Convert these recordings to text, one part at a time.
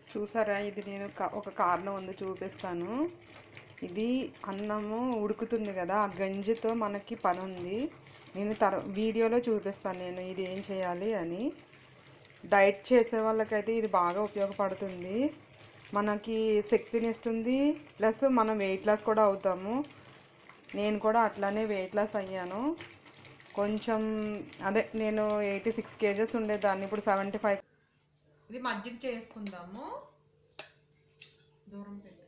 చూసారా ఇది నేను క- ఒక కారణం ఉంది చూపిస్తాను ఇది అన్నము ఉడుకుతుంది కదా ఆ గంజితో మనకి పని ఉంది నేను తర్ వీడియోలో చూపిస్తాను నేను ఇది ఏం చేయాలి అని డైట్ చేసే వాళ్ళకైతే ఇది బాగా ఉపయోగపడుతుంది మనకి శక్తిని ఇస్తుంది ప్లస్ మనం వెయిట్ లాస్ కూడా అవుతాము నేను కూడా అట్లానే వెయిట్ లాస్ అయ్యాను కొంచెం అదే నేను ఎయిటీ సిక్స్ కేజెస్ ఉండేదాన్ని ఇప్పుడు సెవెంటీ ఫైవ్ ఇది మజ్జిగ చేసుకుందాము దూరం పెట్టి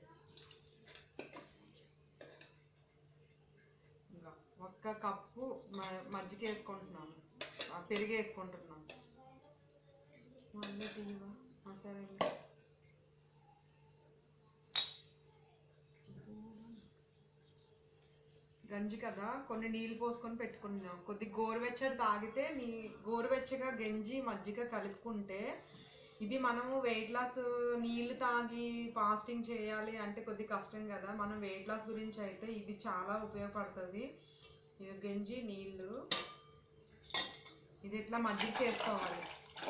ఇంకా ఒక్క కప్పు మ- మజ్జిగ వేసుకుంటున్నాను ఆ, పెరుగు వేసుకుంటున్నాను మళ్ళీ తీయవా? ఆ, సరే గంజి కదా కొన్ని నీళ్ళు పోసుకొని పెట్టుకున్నాం కొద్ది గోరువెచ్చడి తాగితే నీ గోరువెచ్చగా గంజి మజ్జిగ కలుపుకుంటే ఇది మనము వెయిట్ లాస్ నీళ్ళు తాగి ఫాస్టింగ్ చేయాలి అంటే కొద్ది కష్టం కదా మనం వెయిట్ లాస్ గురించి అయితే ఇది చాలా ఉపయోగపడుతుంది ఇది గంజి నీళ్ళు ఇది ఇట్లా మజ్జిగ చేసుకోవాలి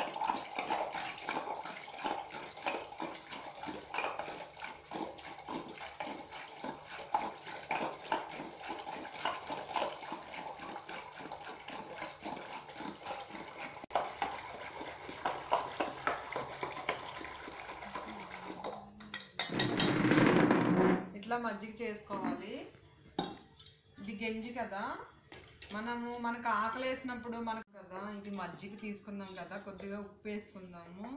ఇట్లా మజ్జిగ చేసుకోవాలి ఇది గంజి కదా మనము మనకు ఆకలి వేసినప్పుడు మనకు కదా ఇది మజ్జిగ తీసుకున్నాం కదా కొద్దిగా ఉప్పు వేసుకుందాము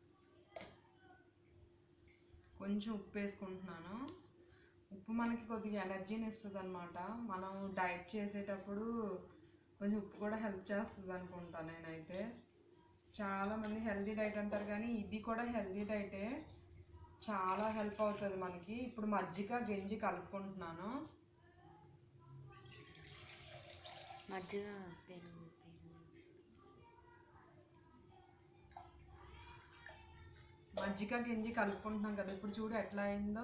కొంచెం ఉప్పు వేసుకుంటున్నాను ఉప్పు మనకి కొద్దిగా ఎనర్జీని ఇస్తుంది అనమాట మనం డైట్ చేసేటప్పుడు కొంచెం ఉప్పు కూడా హెల్ప్ చేస్తుంది అనుకుంటా నేనైతే చాలామంది హెల్తీ డైట్ అంటారు కానీ ఇది కూడా హెల్తీ డైటే చాలా హెల్ప్ అవుతుంది మనకి ఇప్పుడు మజ్జిగ గంజి కలుపుకుంటున్నాను మజ్జిగ పెరుగు పెరుగు మజ్జిగ గింజి కలుపుకుంటున్నాం కదా ఇప్పుడు చూడు ఎట్లా అయిందో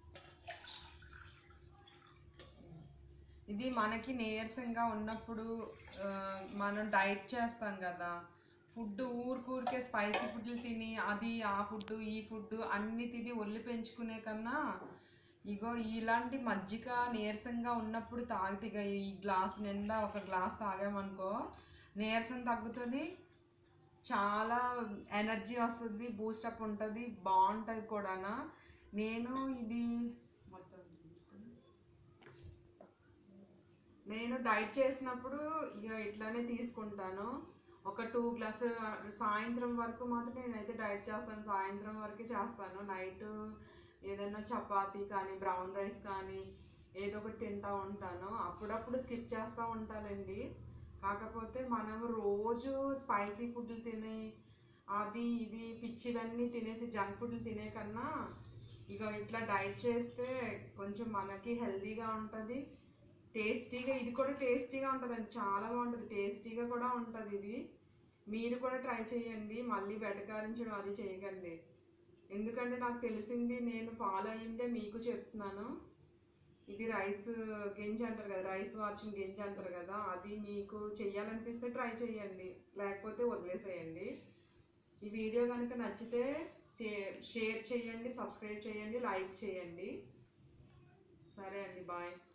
ఇది మనకి నీరసంగా ఉన్నప్పుడు ఆ, మనం డైట్ చేస్తాం కదా ఫుడ్ ఊరికూరికే స్పైసీ ఫుడ్లు తిని అది ఆ ఫుడ్ ఈ ఫుడ్ అన్నీ తిని ఒళ్ళు పెంచుకునే కన్నా ఇగో ఇలాంటి మజ్జిగ నీరసంగా ఉన్నప్పుడు తాగితే ఇక ఈ గ్లాస్ నిండా ఒక గ్లాస్ తాగామనుకో నీరసం తగ్గుతుంది చాలా ఎనర్జీ వస్తుంది బూస్టప్ ఉంటుంది బాగుంటుంది కూడా నేను ఇది మొత్తం నేను డైట్ చేసినప్పుడు ఇక ఇట్లానే తీసుకుంటాను ఒక టూ గ్లాస్ సాయంత్రం వరకు మాత్రం నేనైతే డైట్ చేస్తాను సాయంత్రం వరకే చేస్తాను నైట్ ఏదైనా చపాతీ కానీ బ్రౌన్ రైస్ కానీ ఏదో ఒకటి తింటా ఉంటాను అప్పుడప్పుడు స్కిప్ చేస్తూ ఉంటానండి కాకపోతే మనం రోజు స్పైసీ ఫుడ్లు తిని అది ఇది పిచ్చివన్నీ తినేసి జంక్ ఫుడ్లు తినే కన్నా ఇక ఇట్లా డైట్ చేస్తే కొంచెం మనకి హెల్తీగా ఉంటుంది టేస్టీగా ఇది కూడా టేస్టీగా ఉంటుందండి చాలా బాగుంటుంది టేస్టీగా కూడా ఉంటుంది ఇది మీరు కూడా ట్రై చేయండి మళ్ళీ వెటకారించడం అది చేయకండి ఎందుకంటే నాకు తెలిసింది నేను ఫాలో అయ్యిందే మీకు చెప్తున్నాను ఇది రైస్ గింజ అంటారు కదా రైస్ వార్చిన గింజ అంటారు కదా అది మీకు చెయ్యాలనిపిస్తే ట్రై చేయండి లేకపోతే వదిలేసేయండి ఈ వీడియో కనుక నచ్చితే షేర్ షేర్ చేయండి సబ్స్క్రైబ్ చేయండి లైక్ చేయండి సరే అండి బాయ్